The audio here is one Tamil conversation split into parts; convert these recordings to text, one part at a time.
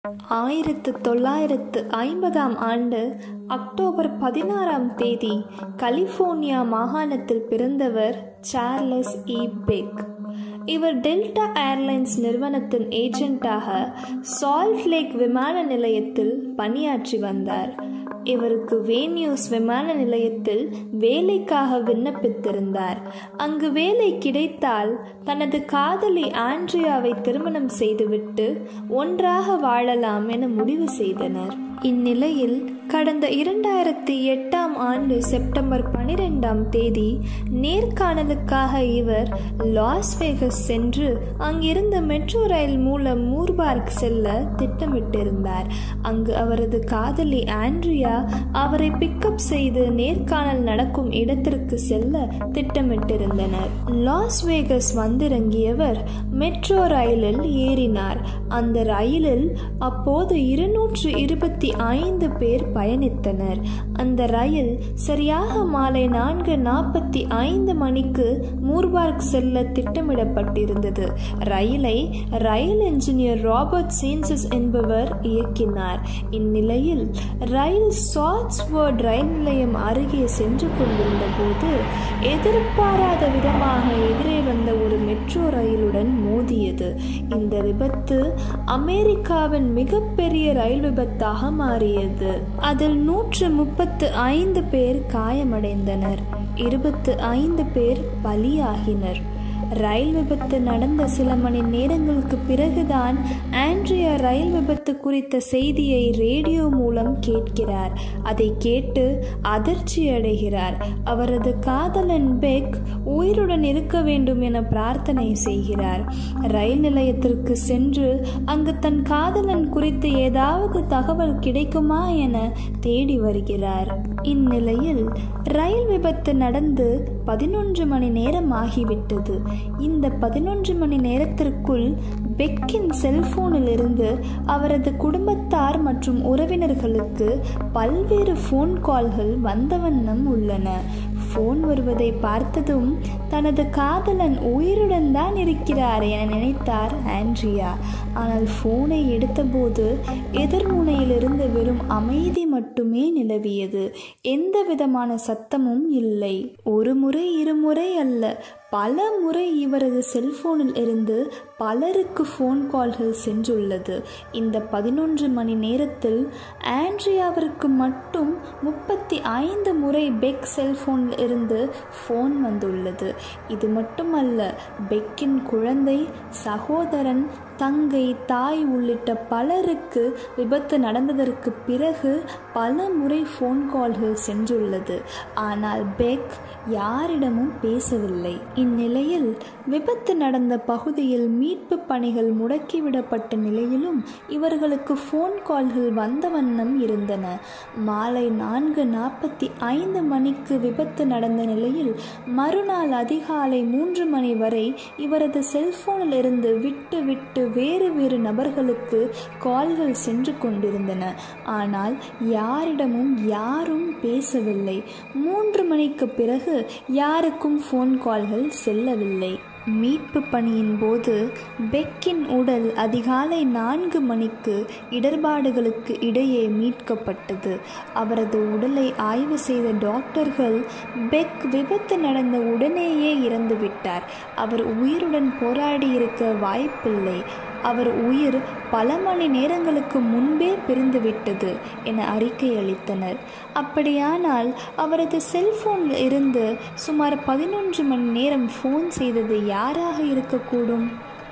ஆயிரத்து தொள்ளாயிரத்து ஐம்பதாம் ஆண்டு அக்டோபர் பதினாறாம் தேதி கலிஃபோர்னியா மாகாணத்தில் பிறந்தவர் சார்லஸ் இ பெக் இவர் டெல்டா ஏர்லைன்ஸ் நிறுவனத்தின் ஏஜென்ட்டாக சால்ட் லேக் விமான நிலையத்தில் பணியாற்றி வந்தார் இவருக்கு வேன்யூஸ் விமான நிலையத்தில் வேலைக்காக விண்ணப்பித்திருந்தார் அங்கு வேலை கிடைத்தால் தனது காதலி ஆண்ட்ரியாவை திருமணம் செய்துவிட்டு ஒன்றாக வாழலாம் என முடிவு செய்தனர் இந்நிலையில் கடந்த இரண்டாயிரத்தி எட்டாம் ஆண்டு செப்டம்பர் பனிரெண்டாம் தேதி நேர்காணலுக்காக இவர் லாஸ் வேகஸ் சென்று அங்கிருந்த மெட்ரோ ரயில் மூலம் மூர்பார்க் செல்ல திட்டமிட்டிருந்தார் அங்கு அவரது காதலி ஆண்ட்ரியா அவரை பிக்கப் செய்து நேர்காணல் நடக்கும் இடத்திற்கு செல்ல திட்டமிட்டிருந்தனர் லாஸ் வேகஸ் வந்திறங்கியவர் மெட்ரோ ரயிலில் ஏறினார் அந்த ரயிலில் அப்போது இருநூற்று இருபத்தி ஐந்து பேர் பயணித்தனர் அந்த ரயில் சரியாக மாலை நான்கு நாற்பத்தி ஐந்து மணிக்கு மூர்பார்க் செல்ல திட்டமிடப்பட்டிருந்தது ரயிலை ரயில் என்ஜினியர் ராபர்ட் சீன்சஸ் என்பவர் இயக்கினார் இந்நிலையில் ரயில் சாட்ஸ்வர்ட் ரயில் நிலையம் அருகே சென்று கொண்டிருந்த போது எதிர்பாராத விதமாக எதிரே வந்த ஒரு மெட்ரோ ரயிலுடன் மோதியது இந்த விபத்து அமெரிக்காவின் மிகப்பெரிய ரயில் விபத்தாக மாறியது அதில் நூற்று முப்பத்து ஐந்து பேர் காயமடைந்தனர் இருபத்து ஐந்து பேர் பலியாகினர் ரயில் விபத்து நடந்த சில மணி நேரங்களுக்கு பிறகுதான் ஆண்ட்ரியா ரயில் விபத்து குறித்த செய்தியை ரேடியோ மூலம் கேட்கிறார் அதை கேட்டு அதிர்ச்சி அடைகிறார் அவரது காதலன் பெக் உயிருடன் இருக்க வேண்டும் என பிரார்த்தனை செய்கிறார் ரயில் நிலையத்திற்கு சென்று அங்கு தன் காதலன் குறித்து ஏதாவது தகவல் கிடைக்குமா என தேடி வருகிறார் இந்நிலையில் ரயில் விபத்து நடந்து பதினொன்று மணி நேரம் ஆகிவிட்டது இந்த பதினொன்று மணி நேரத்திற்குள் பெக்கின் செல்போனில் இருந்து அவரது குடும்பத்தார் மற்றும் உறவினர்களுக்கு பல்வேறு ஃபோன் கால்கள் வந்த வண்ணம் உள்ளன ஃபோன் வருவதை பார்த்ததும் தனது காதலன் உயிருடன் தான் இருக்கிறார் என நினைத்தார் ஆண்ட்ரியா ஆனால் ஃபோனை எடுத்தபோது எதிர்முனையிலிருந்து வெறும் அமைதி மட்டுமே நிலவியது எந்த விதமான சத்தமும் இல்லை ஒரு முறை இருமுறை அல்ல பல முறை இவரது செல்போனில் இருந்து பலருக்கு ஃபோன் கால்கள் சென்றுள்ளது இந்த பதினொன்று மணி நேரத்தில் ஆண்ட்ரியாவிற்கு மட்டும் முப்பத்தி ஐந்து முறை பெக் செல்போனில் இருந்து ஃபோன் வந்துள்ளது இது மட்டுமல்ல பெக்கின் குழந்தை சகோதரன் தங்கை தாய் உள்ளிட்ட பலருக்கு விபத்து நடந்ததற்கு பிறகு பல முறை ஃபோன் கால்கள் சென்றுள்ளது ஆனால் பெக் யாரிடமும் பேசவில்லை இந்நிலையில் விபத்து நடந்த பகுதியில் மீட்பு பணிகள் முடக்கிவிடப்பட்ட நிலையிலும் இவர்களுக்கு ஃபோன் கால்கள் வந்த வண்ணம் இருந்தன மாலை நான்கு நாற்பத்தி ஐந்து மணிக்கு விபத்து நடந்த நிலையில் மறுநாள் அதிகாலை மூன்று மணி வரை இவரது செல்போனில் இருந்து விட்டு விட்டு வேறு வேறு நபர்களுக்கு கால்கள் சென்று கொண்டிருந்தன ஆனால் யாரிடமும் யாரும் பேசவில்லை மூன்று மணிக்கு பிறகு யாருக்கும் ஃபோன் கால்கள் செல்லவில்லை மீட்பு பணியின் போது பெக்கின் உடல் அதிகாலை நான்கு மணிக்கு இடர்பாடுகளுக்கு இடையே மீட்கப்பட்டது அவரது உடலை ஆய்வு செய்த டாக்டர்கள் பெக் விபத்து நடந்த உடனேயே இறந்துவிட்டார் அவர் உயிருடன் போராடி இருக்க வாய்ப்பில்லை அவர் உயிர் பல மணி நேரங்களுக்கு முன்பே பிரிந்துவிட்டது என அறிக்கை அளித்தனர் அப்படியானால் அவரது செல்போனில் இருந்து சுமார் பதினொன்று மணி நேரம் ஃபோன் செய்தது யாராக இருக்கக்கூடும்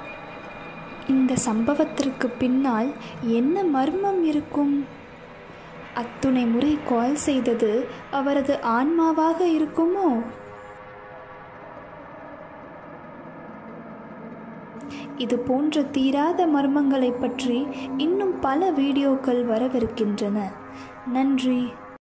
இந்த சம்பவத்திற்கு பின்னால் என்ன மர்மம் இருக்கும் அத்துணை முறை கால் செய்தது அவரது ஆன்மாவாக இருக்குமோ இது போன்ற தீராத மர்மங்களை பற்றி இன்னும் பல வீடியோக்கள் வரவிருக்கின்றன நன்றி